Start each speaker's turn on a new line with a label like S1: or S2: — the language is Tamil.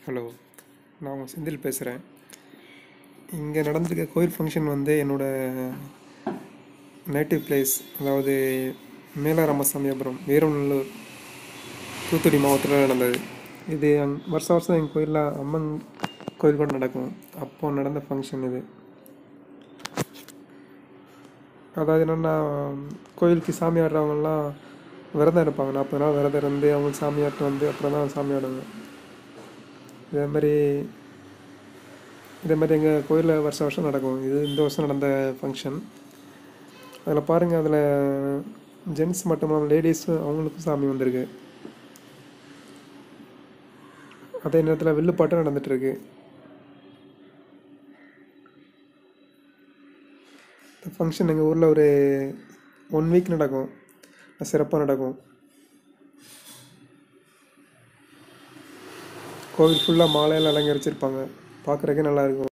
S1: ஹலோ நான் உங்கள் செந்தில் பேசுகிறேன் இங்கே நடந்திருக்க கோயில் ஃபங்க்ஷன் வந்து என்னோடய நேட்டிவ் பிளேஸ் அதாவது மேலாராமசாமியாபுரம் வீரநல்லூர் தூத்துக்குடி மாவட்டத்தில் நடந்தது இது அங் வருஷம் வருஷம் எங்கள் கோயிலில் அம்மன் கோயில் கூட நடக்கும் அப்போ நடந்த ஃபங்க்ஷன் இது அதாவது என்னென்னா கோயிலுக்கு சாமி ஆடுறவங்கலாம் விரதம் இருப்பாங்க நாற்பது நாள் விரதம் இருந்து அவங்க சாமி ஆட்டு வந்து அப்புறம் தான் சாமி ஆடுவாங்க இதே மாதிரி இதே மாதிரி எங்கள் கோயிலில் வருஷம் வருஷம் நடக்கும் இது இந்த வருஷம் நடந்த ஃபங்க்ஷன் அதில் பாருங்கள் அதில் ஜென்ட்ஸ் மட்டும் இல்லாமல் லேடிஸும் அவங்களுக்கும் சாமி வந்திருக்கு அதே நேரத்தில் வில்லுப்பாட்டும் நடந்துகிட்ருக்கு இந்த ஃபங்க்ஷன் எங்கள் ஊரில் ஒரு ஒன் வீக் நடக்கும் சிறப்பாக நடக்கும் கோவில் ஃபுல்லாக மாலையில் அலங்கரிச்சிருப்பாங்க பார்க்குறக்கே நல்லா இருக்கும்